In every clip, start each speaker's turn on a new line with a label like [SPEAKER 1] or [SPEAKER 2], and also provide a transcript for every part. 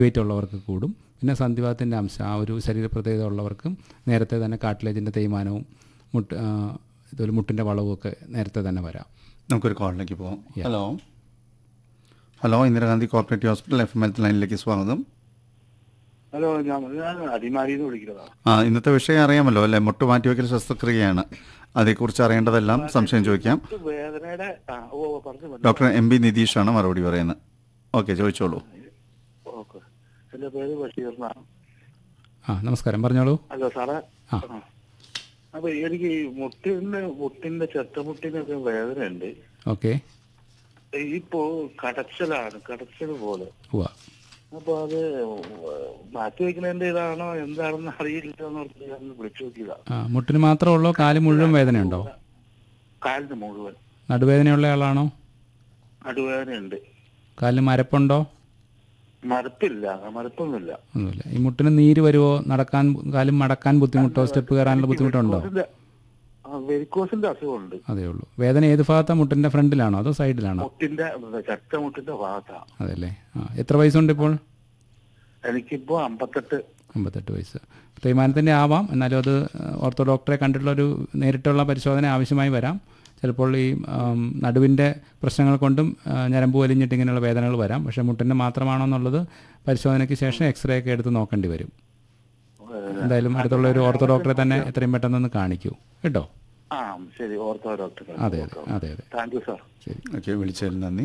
[SPEAKER 1] Wait ഉള്ളവർക്ക് കൂടും പിന്നെ സന്ധിവാതത്തിൻ്റെ അംശം ആ ഒരു ശരീരപ്രത്യേകത ഉള്ളവർക്കും നേരത്തെ തന്നെ കാട്ടിലേജിൻ്റെ തേയ്മാനവും മുട്ട് ആ, ഇതുപോലെ മുട്ടിൻ്റെ വളവും ഒക്കെ നേരത്തെ തന്നെ വരാം
[SPEAKER 2] നമുക്കൊരു കോളിലേക്ക് പോകാം hello hello Indira Gandhi cooperative hospital F M health ലൈനിലേക്ക് സ്വാഗതം
[SPEAKER 3] ഹലോ ഞാൻ ഞാൻ അടിമാലിന്ന് വിളിക്കുന്നതാണ്
[SPEAKER 2] ആ ഇന്നത്തെ വിഷയം അറിയാമല്ലോ അല്ലേ മുട്ട് മാറ്റിവെക്കൽ ശസ്ത്രക്രിയയാണ് അതേക്കുറിച്ച് അറിയേണ്ടതെല്ലാം സംശയം ചോദിക്കാം
[SPEAKER 3] ഇത് വേദനയുടെ ആ, ഓ പറഞ്ഞു പറഞ്ഞു
[SPEAKER 2] ഡോക്ടർ എം ബി നിതീഷാണ് മറുപടി പറയുന്നത് ഓക്കെ ചോദിച്ചോളൂ
[SPEAKER 3] ഓക്കെ എന്റെ പേര് ബഷീറിനാണ്
[SPEAKER 1] ആ നമസ്കാരം പറഞ്ഞോളൂ
[SPEAKER 3] ഹലോ സാറേ
[SPEAKER 1] ആ.
[SPEAKER 3] ആ. അപ്പൊ എനിക്ക് ഈ മുട്ടിന്റെ മുട്ടിന്റെ ചെത്തമുട്ടിനൊക്കെ വേദനയുണ്ട്
[SPEAKER 1] ഓക്കെ
[SPEAKER 3] ഇപ്പോ കടച്ചലാണ് കടച്ചൽ പോലെ
[SPEAKER 1] ഉവ്വ
[SPEAKER 3] അപ്പൊ അത് മാറ്റി വെക്കുന്നതിന്റെ ഇതാണോ എന്താണെന്ന് അറിയില്ല എന്നോർത്ത് ഞാൻ വിളിച്ചു നോക്കിയതാ
[SPEAKER 1] ആ മുട്ടിന് മാത്രമേ ഉള്ളോ കാല് മുഴുവൻ വേദനയുണ്ടോ
[SPEAKER 3] കാലിന് മുഴുവൻ
[SPEAKER 1] നടുവേദനയുള്ള ആളാണോ
[SPEAKER 3] നടുവേദനയുണ്ട്
[SPEAKER 1] കാലിന് മരപ്പുണ്ടോ
[SPEAKER 3] മരപ്പില്ല മരപ്പൊന്നുമില്ല
[SPEAKER 1] ഒന്നുമില്ല ഈ മുട്ടിന് നീര് വരുമോ നടക്കാൻ കാലും മടക്കാൻ ബുദ്ധിമുട്ടോ സ്റ്റെപ്പ് കയറാനുള്ള ബുദ്ധിമുട്ടുണ്ടോ
[SPEAKER 3] വെരിക്കോസിന്റെ- ആ, വെരിക്കോസിന്റെ അസുഖമുണ്ട്
[SPEAKER 1] അതേ ഉള്ളൂ വേദന ഏത് ഭാഗത്താണ് മുട്ടിൻ്റെ ഫ്രണ്ടിലാണോ അതോ സൈഡിലാണോ
[SPEAKER 3] മുട്ടിന്റെ ചക്ക മുട്ടിന്റെ ഭാഗത്താണ്
[SPEAKER 1] അതെല്ലേ ആ എത്ര വയസ്സുണ്ട് ഇപ്പോൾ
[SPEAKER 3] എനിക്കിപ്പോ അമ്പത്തെട്ട്
[SPEAKER 1] അമ്പത്തെട്ട് വയസ്സ് തേയ്മാനത്തിൻ്റെ ആവാം എന്നാലും അത് ഓർത്തോ ഡോക്ടറെ കണ്ടിട്ടുള്ളൊരു നേരിട്ടുള്ള പരിശോധന ആവശ്യമായി വരാം ചിലപ്പോൾ ഈ ആം, നടുവിൻ്റെ പ്രശ്നങ്ങൾ കൊണ്ടും ആ, ഞരമ്പ് വലിഞ്ഞിട്ട് ഇങ്ങനെയുള്ള വേദനകൾ വരാം പക്ഷേ മുട്ടിൻ്റെ മാത്രമാണോ എന്നുള്ളത് പരിശോധനയ്ക്ക് ശേഷം എക്സ്റേ ഒക്കെ എടുത്ത് നോക്കേണ്ടി വരും എന്തായാലും അടുത്തുള്ള ഒരു ഓർത്തോ ഡോക്ടറെ തന്നെ എത്രയും പെട്ടെന്നൊന്ന് കാണിക്കൂ കേട്ടോ
[SPEAKER 3] ആ ശരി ഓർത്തോ ഡോക്ടർ
[SPEAKER 1] അതെ അതെ അതെ അതെ
[SPEAKER 3] താങ്ക് യു സാർ
[SPEAKER 1] ശരി
[SPEAKER 2] ഓക്കെ വിളിച്ചതിൽ നന്ദി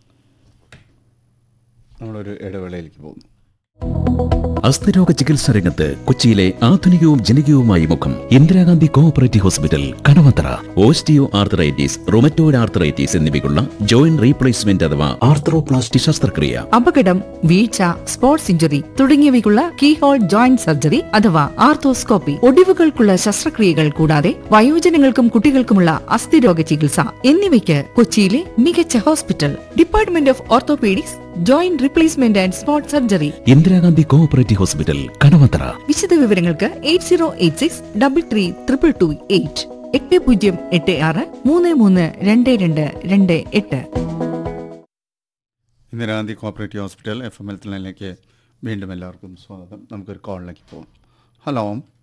[SPEAKER 2] നമ്മളൊരു ഇടവേളയിലേക്ക് പോകുന്നു
[SPEAKER 4] അസ്ഥിരോഗ ചികിത്സാ രംഗത്ത് കൊച്ചിയിലെ ആധുനികവും ജനകീയവുമായ മുഖം Indira Gandhi cooperative hospital Kadavanthra osteoarthritis rheumatoid arthritis എന്നിവയ്ക്കുള്ള ജോയിന്റ് റീപ്ലേസ്മെന്റ് അഥവാ ആർത്തറോപ്ലാസ്റ്റി ശസ്ത്രക്രിയ
[SPEAKER 5] അപകടം വീഴ്ച സ്പോർട്സ് ഇഞ്ചുറി തുടങ്ങിയവയ്ക്കുള്ള കീഹോൾ ജോയിന്റ് സർജറി അഥവാ ആർത്തോസ്കോപ്പി ഒടിവുകൾക്കുള്ള ശസ്ത്രക്രിയകൾ കൂടാതെ വയോജനങ്ങൾക്കും കുട്ടികൾക്കുമുള്ള അസ്ഥിരോഗ ചികിത്സ എന്നിവയ്ക്ക് കൊച്ചിയിലെ മികച്ച hospital department of orthopaedics joint replacement and sports surgery
[SPEAKER 4] Indira Gandhi cooperative hospital Kadavanthra
[SPEAKER 5] വിശദ വിവരങ്ങൾക്ക് eight zero eight six double three triple two eight എട്ട് പൂജ്യം എട്ട് ആറ് മൂന്ന് മൂന്ന് രണ്ട് രണ്ട് രണ്ട് എട്ട്
[SPEAKER 2] Indira Gandhi cooperative hospital F M health ലൈനിലേക്ക് വീണ്ടും എല്ലാവർക്കും സ്വാഗതം നമുക്കൊരു കോളിലേക്ക് പോകാം ഹലോ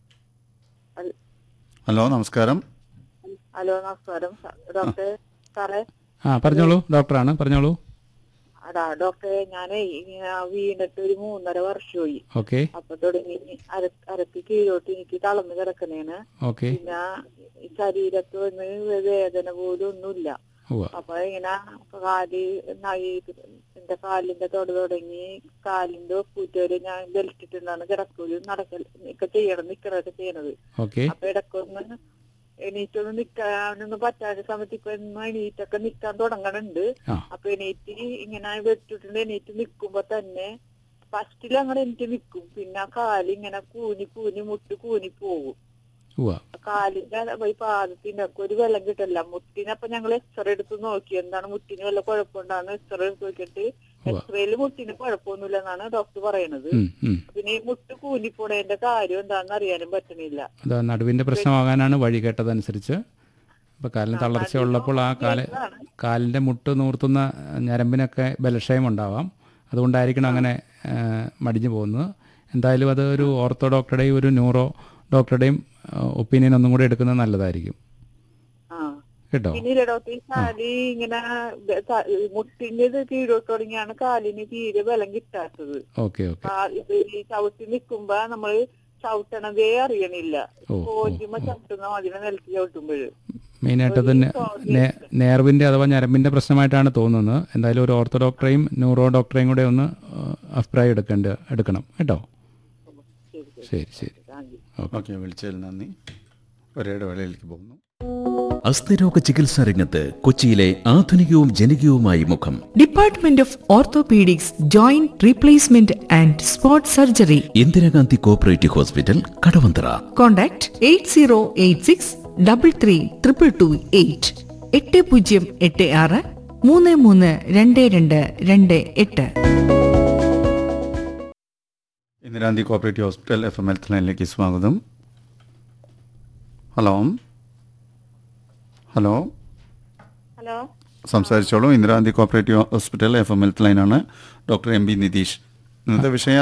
[SPEAKER 2] ഹലോ നമസ്കാരം
[SPEAKER 6] ഹലോ നമസ്കാരം സ- ഡോക്ടർ സാറേ
[SPEAKER 1] ആ പറഞ്ഞോളൂ ഡോക്ടറാണ് പറഞ്ഞോളൂ
[SPEAKER 6] അടാ ഡോക്ടറെ ഞാനേ ഇങ്ങനെ വീണിട്ട് ഒരു മൂന്നര വർഷമായി
[SPEAKER 1] ഓക്കെ
[SPEAKER 6] അപ്പൊ തുടങ്ങി അര അരക്ക് കീഴോട്ട് എനിക്ക് തളർന്ന് കിടക്കണേന്
[SPEAKER 1] ഓക്കെ
[SPEAKER 6] പിന്നെ ഈ ശരീരത്ത് വന്ന് വേദന പോലും ഒന്നുമില്ല
[SPEAKER 1] ഉവ്വ
[SPEAKER 6] അപ്പൊ ഇങ്ങനെ കാല് നയി എന്റെ കാലിന്റെ തൊട തുടങ്ങി കാലിന്റെ ഒപ്പൂറ്റ് വരെ ഞാൻ ബെൽറ്റ് ഇട്ടിട്ടാണ് കിടക്കലും നടക്കൽ ഒക്കെ ചെയ്യണം നിക്കണൊക്കെ ചെയ്യണത്
[SPEAKER 1] ഓക്കെ
[SPEAKER 6] അപ്പൊ ഇടയ്ക്കൊന്ന് എണീറ്റൊന്നും നിക്കാനൊന്നും പറ്റാത്ത സമയത്ത് ഇപ്പൊ എന്നും എണീറ്റൊക്കെ നിക്കാൻ തുടങ്ങണുണ്ട്
[SPEAKER 1] ആ
[SPEAKER 6] അപ്പൊ എണീറ്റ് ഇങ്ങനെ വെട്ടിട്ടുണ്ട് എണീറ്റ് നിക്കുമ്പോ തന്നെ ഫസ്റ്റിൽ അങ്ങനെ എനിക്ക് നിക്കും പിന്നെ ആ കാല് ഇങ്ങനെ കൂനി കൂനി മുട്ട് കൂനി പോകും
[SPEAKER 1] ഉവ്വ
[SPEAKER 6] കാലിന്റെ ഈ പാദത്തിന്റെ ഒക്കെ ഒരു വെള്ളം കിട്ടില്ല മുട്ടിന് അപ്പൊ ഞങ്ങൾ എക്സ്റേ എടുത്ത് നോക്കി എന്താണ് മുട്ടിന് വല്ല കുഴപ്പമുണ്ടാന്ന് എക്സ്റേ എടുത്ത് നോക്കിയിട്ട് എക്സ്റേയില് മുട്ടിന് കുഴപ്പമൊന്നുമില്ല എന്നാണ് ഡോക്ടർ പറയണത്
[SPEAKER 1] ഉം, ഉം.
[SPEAKER 6] പിന്നെ ഈ മുട്ട് കൂനിപ്പോണതിന്റെ കാര്യം എന്താണെന്ന് അറിയാനും പറ്റണില്ല
[SPEAKER 1] അത് നടുവിൻ്റെ പ്രശ്നമാകാനാണ് വഴി കേട്ടതനുസരിച്ച് ഇപ്പോൾ കാലിന് തളർച്ച ഉള്ളപ്പോൾ ആ കാല് കാലിൻ്റെ മുട്ട് നൂർത്തുന്ന ഞരമ്പിനൊക്കെ ബലക്ഷയം ഉണ്ടാവാം അതുകൊണ്ടായിരിക്കണം അങ്ങനെ ആ, മടിഞ്ഞു പോകുന്നത് എന്തായാലും അത് ഒരു ഓർത്തോ ഡോക്ടറുടെയും ഒരു ന്യൂറോ ഡോക്ടറുടെയും ഒപ്പീനിയൻ ഒന്നും കൂടി എടുക്കുന്നത് നല്ലതായിരിക്കും
[SPEAKER 6] ആ
[SPEAKER 1] കേട്ടോ
[SPEAKER 6] പിന്നീട് ഡോക്ടർ ഈ കാല് ഇങ്ങനെ ബ- ത- മുട്ടിന്റെ ഇത് കീഴോട്ട് തുടങ്ങിയാണ് കാലിന് തീരെ ബലം കിട്ടാത്തത്
[SPEAKER 1] ഓക്കെ ഓക്കെ
[SPEAKER 6] കാ- ഇപ്പൊ ഈ ചവിട്ടി നിക്കുമ്പോ നമ്മള് ചവിട്ടണതേ അറിയണില്ല
[SPEAKER 1] ഓ,
[SPEAKER 6] കോച്ചുമ്പോ ചവിട്ടുന്ന മതിനെ നിലത്ത് ചവിട്ടുമ്പോഴ്
[SPEAKER 1] മെയിനായിട്ട് അത് നേർവിൻ്റെ അഥവാ ഞരമ്പിൻ്റെ പ്രശ്നമായിട്ടാണ് തോന്നുന്നത് എന്തായാലും ഒരു ഓർത്തോ ഡോക്ടറെയും ന്യൂറോ ഡോക്ടറെയും കൂടെ ഒന്ന് ആ, അഭിപ്രായം എടുക്കേണ്ട എടുക്കണം കേട്ടോ ശരി ശരി
[SPEAKER 2] ഓക്കെ വിളിച്ചതിൽ നന്ദി ഒരു ഇടവേളയിലേക്ക് പോകുന്നു
[SPEAKER 4] അസ്ഥിരോഗ ചികിത്സാ രംഗത്ത് കൊച്ചിയിലെ ആധുനികവും ജനകീയവുമായ മുഖം
[SPEAKER 5] department of orthopaedics joint replacement and sports surgery
[SPEAKER 4] Indira Gandhi cooperative hospital Kadavanthra
[SPEAKER 5] contact eight zero eight six double three triple two eight എട്ട് പൂജ്യം എട്ട് ആറ് മൂന്ന് മൂന്ന് രണ്ട് രണ്ട് രണ്ട് എട്ട്
[SPEAKER 2] Indira Gandhi cooperative hospital F M health ലൈനിലേക്ക് സ്വാഗതം ഹലോ ഹലോ
[SPEAKER 6] ഹലോ
[SPEAKER 2] സംസാരിച്ചോളൂ Indira Gandhi cooperative hospital F M health ലൈനാണ് ഡോക്ടർ എം ബി നിതീഷ് ഇന്നത്തെ വിഷയം